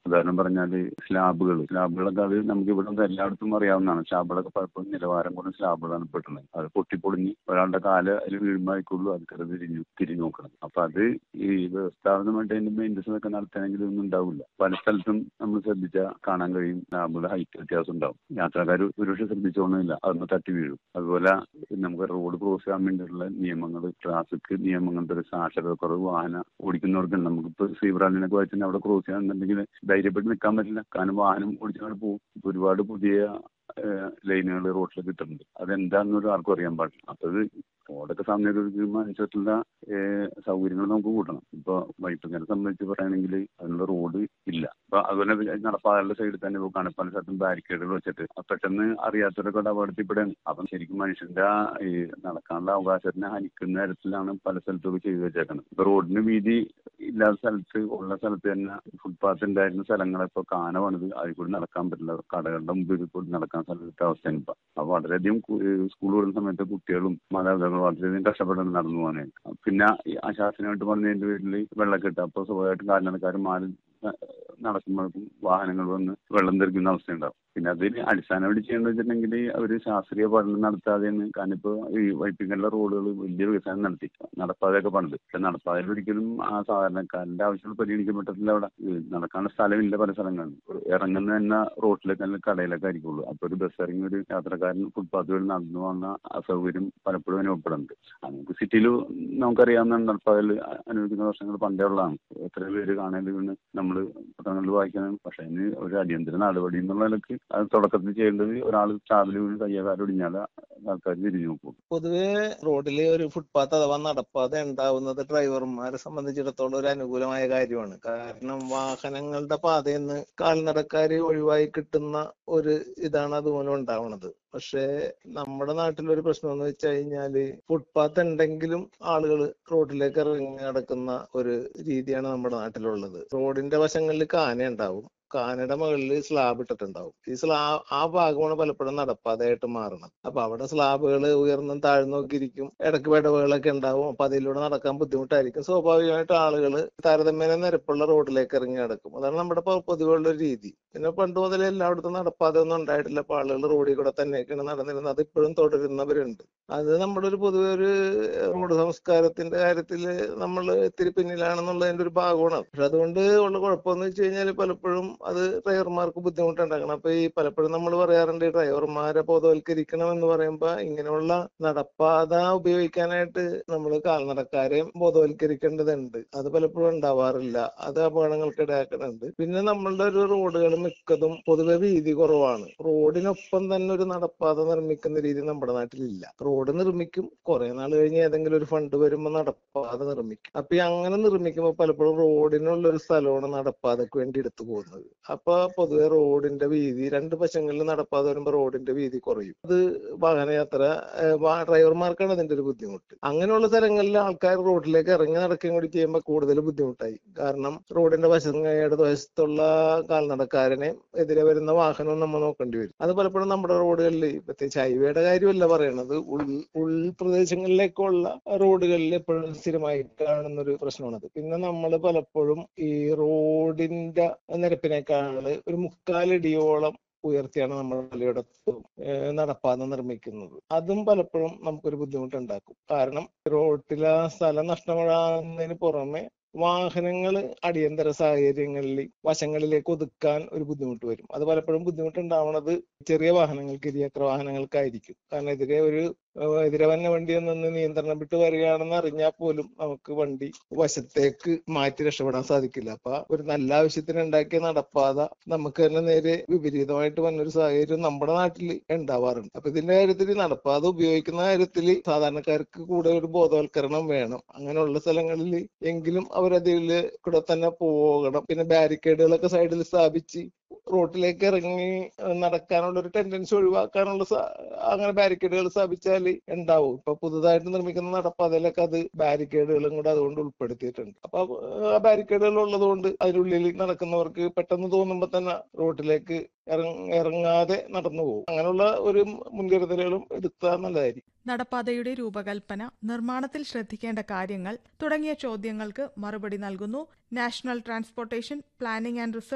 ഉദാഹരണം പറഞ്ഞാല് സ്ലാബുകൾ സ്ലാബുകളൊക്കെ അത് നമുക്ക് ഇവിടെ നിന്ന് എല്ലായിടത്തും അറിയാവുന്നതാണ് സ്ലാബുകളൊക്കെ പലപ്പോഴും നിലവാരം കുറഞ്ഞ സ്ലാബുകളാണ് പെട്ടുള്ളത് അത് പൊട്ടിപ്പൊളിഞ്ഞ് ഒരാളുടെ കാല് അതിൽ വീഴുമ്പോഴേക്കുള്ളൂ അത് കയറി തിരിഞ്ഞു തിരിഞ്ഞു നോക്കണം അപ്പൊ അത് ഈ വ്യവസ്ഥാപനമായിട്ട് അതിന്റെ മെയിൻ്റെസ് ഒക്കെ നടത്തണമെങ്കിൽ ഒന്നും ഉണ്ടാവില്ല പല സ്ഥലത്തും നമ്മൾ ശ്രദ്ധിച്ചാൽ കാണാൻ കഴിയും സ്ലാബുകളുടെ ഹൈറ്റ് വ്യത്യാസം ഉണ്ടാവും യാത്രക്കാർ ഒരുപക്ഷെ ശ്രദ്ധിച്ചോണമെന്നില്ല അതൊന്ന് തട്ടി വീഴും അതുപോലെ നമുക്ക് റോഡ് ക്രോസ് ചെയ്യാൻ വേണ്ടിയിട്ടുള്ള നിയമങ്ങൾ ട്രാഫിക് നിയമങ്ങളുടെ ഒരു സാക്ഷരത കുറവ് വാഹനം ഓടിക്കുന്നവർക്ക് നമുക്കിപ്പോൾ സീബ്രാലിനൊക്കെ വെച്ചാൽ അവിടെ ക്രോസ് ചെയ്യാന്നുണ്ടെങ്കിൽ ധൈര്യപ്പെട്ട് നിൽക്കാൻ പറ്റില്ല കാരണം വാഹനം ഓടിച്ചങ്ങോട്ട് പോകും ഇപ്പൊ ഒരുപാട് പുതിയ ലൈനുകൾ റോഡിൽ കിട്ടുന്നുണ്ട് അതെന്താണെന്നൊരു ആർക്കും അറിയാൻ പാടില്ല അപ്പൊ അത് റോഡൊക്കെ സമയത്ത് അനുസരിച്ചുള്ള സൗകര്യങ്ങൾ നമുക്ക് കൂട്ടണം ഇപ്പൊ വൈപ്പിങ്ങനെ സംബന്ധിച്ച് പറയുകയാണെങ്കിൽ അതിനുള്ള റോഡ് ഇല്ല അപ്പൊ അതുപോലെ നടപ്പാതകളുടെ സൈഡിൽ തന്നെ പോക്കാണ് പല സ്ഥലത്തും ബാരിക്കേഡുകൾ വെച്ചിട്ട് പെട്ടെന്ന് അറിയാത്തവരൊക്കെ അപകടത്തിൽപ്പെടുകയാണ് അപ്പം ശരിക്കും മനുഷ്യന്റെ ആ ഈ നടക്കാനുള്ള അവകാശത്തിനെ ഹനിക്കുന്ന തരത്തിലാണ് പല സ്ഥലത്തൊക്കെ ചെയ്തു വെച്ചേക്കുന്നത് ഇപ്പൊ റോഡിന് വീതി ഇല്ലാത്ത സ്ഥലത്ത് ഉള്ള സ്ഥലത്ത് തന്നെ ഫുട്പാത്ത് ഉണ്ടായിരുന്ന സ്ഥലങ്ങളൊക്കെ കാന പണിത് അതിൽ കൂടി നടക്കാൻ പറ്റില്ല കടകളുടെ മുമ്പിൽ കൂടി നടക്കാൻ സ്ഥലത്തെ അവസ്ഥയാണ് ഇപ്പൊ അപ്പൊ വളരെയധികം സ്കൂൾ വിടുന്ന സമയത്ത് കുട്ടികളും മാതാപിതാക്കളും വളരെയധികം കഷ്ടപ്പെട്ടാണ് നടന്നു പോകാനായിട്ട് പിന്നെ അശാസനമായിട്ട് പറഞ്ഞതിന്റെ പേരിൽ വെള്ളക്കെട്ട് അപ്പൊ സ്വാഭാവികമായിട്ടും കാരണക്കാർ മാറി നടക്കുമ്പോഴേക്കും വാഹനങ്ങൾ വന്ന് വെള്ളം തെറിക്കുന്ന അവസ്ഥയുണ്ടാവും പിന്നെ അതിന് അടിസ്ഥാനമായിട്ട് ചെയ്യേണ്ടത് വെച്ചിട്ടുണ്ടെങ്കിൽ അവർ ശാസ്ത്രീയ പഠനം നടത്താതെയാണ് കാരണം ഇപ്പോൾ ഈ വൈപ്പിങ്ങലുള്ള റോഡുകൾ വലിയ വികസനം നടത്തി നടപ്പാതെയൊക്കെ പണിത് പക്ഷെ നടപ്പാതയിൽ ഒരിക്കലും ആ സാധാരണക്കാരന്റെ ആവശ്യങ്ങൾ പരിഗണിക്കാൻ പറ്റത്തില്ല അവിടെ നടക്കാനുള്ള സ്ഥലമില്ല പല സ്ഥലങ്ങളിലും ഇറങ്ങുന്ന തന്നെ റോഡിലേക്ക് അല്ലെങ്കിൽ കടയിലൊക്കെ ആയിരിക്കുള്ളൂ അപ്പോൾ ഒരു ബസ് ഇറങ്ങി ഒരു യാത്രക്കാരൻ ഫുട്പാത്ത് വഴി നടന്നു വന്ന അസൗകര്യം പലപ്പോഴും അനുഭവപ്പെടുന്നുണ്ട് നമുക്ക് സിറ്റിയിൽ നമുക്കറിയാവുന്ന നടപ്പാതയിൽ അനുഭവിക്കുന്ന വർഷങ്ങൾ പണ്ടേ ഉള്ളതാണ് എത്ര പേര് കാണാൻ വീണ് നമ്മൾ പത്രങ്ങളിൽ വായിക്കണം പക്ഷെ അതിന് ഒരു അടിയന്തര നടപടി എന്നുള്ള നിലക്ക് അത് തുടക്കത്തിൽ ചെയ്യേണ്ടത് ഒരാൾ ട്രാവൽ വീണ് കയ്യകാലം ഒടിഞ്ഞാൽ ആൾക്കാർ തിരിഞ്ഞു നോക്കും പൊതുവെ റോഡിൽ ഒരു ഫുട്പാത്ത് അഥവാ നടപ്പാത ഉണ്ടാവുന്നത് ഡ്രൈവർമാരെ സംബന്ധിച്ചിടത്തോളം ഒരു അനുകൂലമായ കാര്യമാണ് കാരണം വാഹനങ്ങളുടെ പാതയിൽ നിന്ന് കാൽനടക്കാര് ഒഴിവായി കിട്ടുന്ന ഒരു ഇതാണ് അതുമൂലം ഉണ്ടാവുന്നത് പക്ഷേ നമ്മുടെ നാട്ടിലൊരു പ്രശ്നം എന്ന് വെച്ച് കഴിഞ്ഞാല് ഫുട്പാത്ത് ഉണ്ടെങ്കിലും ആളുകൾ റോഡിലേക്ക് ഇറങ്ങി നടക്കുന്ന ഒരു രീതിയാണ് നമ്മുടെ നാട്ടിലുള്ളത് റോഡിന്റെ വശങ്ങളിൽ കാന ഉണ്ടാവും കാനയുടെ മുകളിൽ സ്ലാബ് ഇട്ടിട്ടുണ്ടാവും ഈ സ്ലാ ആ ഭാഗമാണ് പലപ്പോഴും നടപ്പാതയായിട്ട് മാറുന്നത് അപ്പൊ അവിടെ സ്ലാബുകൾ ഉയർന്നും താഴ്ന്നും ഒക്കെ ഇരിക്കും ഇടയ്ക്ക് വിടവുകളൊക്കെ ഉണ്ടാവും അപ്പൊ അതിലൂടെ നടക്കാൻ ബുദ്ധിമുട്ടായിരിക്കും സ്വാഭാവികമായിട്ട് ആളുകൾ താരതമ്യേന നിരപ്പുള്ള റോഡിലേക്ക് ഇറങ്ങി നടക്കും അതാണ് നമ്മുടെ പൊതുവെയുള്ള ഒരു രീതി പിന്നെ പണ്ട് മുതലേ എല്ലായിടത്തും നടപ്പാത ഒന്നും ഉണ്ടായിട്ടില്ല അപ്പൊ ആളുകൾ റോഡിൽ കൂടെ തന്നെയൊക്കെയാണ് നടന്നിരുന്നത് അത് ഇപ്പോഴും തുടരുന്നവരുണ്ട് അത് നമ്മുടെ ഒരു പൊതുവെ ഒരു റോഡ് സംസ്കാരത്തിന്റെ കാര്യത്തിൽ നമ്മൾ ഇത്തിരി പിന്നിലാണെന്നുള്ളതിന്റെ ഒരു ഭാഗമാണ് പക്ഷെ അതുകൊണ്ട് ഉള്ള കുഴപ്പമെന്ന് വെച്ച് കഴിഞ്ഞാൽ പലപ്പോഴും അത് ഡ്രൈവർമാർക്ക് ബുദ്ധിമുട്ടുണ്ടാക്കണം അപ്പൊ ഈ പലപ്പോഴും നമ്മൾ പറയാറുണ്ട് ഡ്രൈവർമാരെ ബോധവൽക്കരിക്കണം എന്ന് പറയുമ്പോ ഇങ്ങനെയുള്ള നടപ്പാത ഉപയോഗിക്കാനായിട്ട് നമ്മൾ കാൽനടക്കാരെ ബോധവൽക്കരിക്കേണ്ടതുണ്ട് അത് പലപ്പോഴും ഉണ്ടാവാറില്ല അത് അപകടങ്ങൾക്ക് ഇടയാക്കുന്നുണ്ട് പിന്നെ നമ്മളുടെ ഒരു റോഡുകൾ മിക്കതും പൊതുവെ വീതി കുറവാണ് റോഡിനൊപ്പം തന്നെ ഒരു നടപ്പാത നിർമ്മിക്കുന്ന രീതി നമ്മുടെ നാട്ടിലില്ല റോഡ് നിർമ്മിക്കും കുറെ നാൾ കഴിഞ്ഞ് ഏതെങ്കിലും ഒരു ഫണ്ട് വരുമ്പോൾ നടപ്പാത നിർമ്മിക്കും അപ്പൊ ഈ അങ്ങനെ നിർമ്മിക്കുമ്പോൾ പലപ്പോഴും റോഡിനുള്ള ഒരു സ്ഥലമാണ് നടപ്പാതക്ക് വേണ്ടി എടുത്തു പോകുന്നത് അപ്പൊ പൊതുവെ റോഡിന്റെ വീതി രണ്ട് വശങ്ങളിൽ നടപ്പാതെ വരുമ്പോൾ റോഡിന്റെ വീതി കുറയും അത് വാഹനയാത്ര ഡ്രൈവർമാർക്കാണ് അതിന്റെ ഒരു ബുദ്ധിമുട്ട് അങ്ങനെയുള്ള സ്ഥലങ്ങളിൽ ആൾക്കാർ റോഡിലേക്ക് ഇറങ്ങി നടക്കുകയും കൂടി ചെയ്യുമ്പോൾ കൂടുതൽ ബുദ്ധിമുട്ടായി കാരണം റോഡിന്റെ വശം ഇടത് വശത്തുള്ള കാൽനടക്കാരനെ എതിരെ വരുന്ന വാഹനവും നമ്മൾ നോക്കേണ്ടി വരും അത് പലപ്പോഴും നമ്മുടെ റോഡുകളിൽ പ്രത്യേകിച്ച് ഹൈവേയുടെ കാര്യമല്ല പറയണത് ഉൾ ഉൾപ്രദേശങ്ങളിലേക്കുള്ള റോഡുകളിൽ എപ്പോഴും സ്ഥിരമായി കാണുന്ന ഒരു പ്രശ്നമാണത് പിന്നെ നമ്മൾ പലപ്പോഴും ഈ റോഡിന്റെ നിരപ്പിനേക്കാള് ഒരു മുക്കാലടിയോളം ഉയർത്തിയാണ് നമ്മൾ പലയിടത്തും നടപ്പാത നിർമ്മിക്കുന്നത് അതും പലപ്പോഴും നമുക്കൊരു ബുദ്ധിമുട്ടുണ്ടാക്കും കാരണം റോഡിലെ സ്ഥലം നഷ്ടമാകുന്നതിന് പുറമെ വാഹനങ്ങൾ അടിയന്തര സാഹചര്യങ്ങളിൽ വശങ്ങളിലേക്ക് ഒതുക്കാൻ ഒരു ബുദ്ധിമുട്ട് വരും അത് പലപ്പോഴും ബുദ്ധിമുട്ടുണ്ടാവുന്നത് ചെറിയ വാഹനങ്ങൾക്ക് ഇരുചക്ര വാഹനങ്ങൾക്കായിരിക്കും കാരണം എതിരെ ഒരു എതിരെ വന്ന വണ്ടി നിന്ന് നിയന്ത്രണം വിട്ട് വരികയാണെന്ന് അറിഞ്ഞാൽ പോലും നമുക്ക് വണ്ടി വശത്തേക്ക് മാറ്റി രക്ഷപ്പെടാൻ സാധിക്കില്ല അപ്പൊ ഒരു നല്ല ആവശ്യത്തിന് ഉണ്ടാക്കിയ നടപ്പാത നമുക്ക് തന്നെ നേരെ വിപരീതമായിട്ട് വന്നൊരു സാഹചര്യം നമ്മുടെ നാട്ടിൽ ഉണ്ടാവാറുണ്ട് അപ്പൊ ഇതിന്റെ കാര്യത്തിൽ നടപ്പാത ഉപയോഗിക്കുന്ന കാര്യത്തിൽ സാധാരണക്കാർക്ക് കൂടെ ഒരു ബോധവൽക്കരണം വേണം അങ്ങനെയുള്ള സ്ഥലങ്ങളിൽ എങ്കിലും അവരതിൽ കൂടെ തന്നെ പോകണം പിന്നെ ബാരിക്കേഡുകളൊക്കെ സൈഡിൽ സ്ഥാപിച്ച് റോട്ടിലേക്ക് ഇറങ്ങി നടക്കാനുള്ള ഒരു ടെൻഡൻസി ഒഴിവാക്കാനുള്ള അങ്ങനെ ബാരിക്കേഡുകൾ സ്ഥാപിച്ചാൽ ഉണ്ടാവും ഇപ്പൊ പുതുതായിട്ട് നിർമ്മിക്കുന്ന നടപ്പാതയിലൊക്കെ അത് ബാരിക്കേഡുകളും കൂടെ അതുകൊണ്ട് ഉൾപ്പെടുത്തിയിട്ടുണ്ട് അപ്പൊ ആ ബാരിക്കേഡുകൾ ഉള്ളത് കൊണ്ട് അതിനുള്ളിൽ നടക്കുന്നവർക്ക് പെട്ടെന്ന് തോന്നുമ്പോൾ തന്നെ റോട്ടിലേക്ക് ഇറങ്ങാതെ നടന്നു പോകും അങ്ങനെയുള്ള ഒരു മുൻകരുതലുകളും എടുത്താൽ നല്ലതായിരിക്കും നടപ്പാതയുടെ രൂപകൽപ്പന നിർമ്മാണത്തിൽ ശ്രദ്ധിക്കേണ്ട കാര്യങ്ങൾ തുടങ്ങിയ ചോദ്യങ്ങൾക്ക് മറുപടി നൽകുന്നു നാഷണൽ ട്രാൻസ്പോർട്ടേഷൻ പ്ലാനിംഗ് ആൻഡ്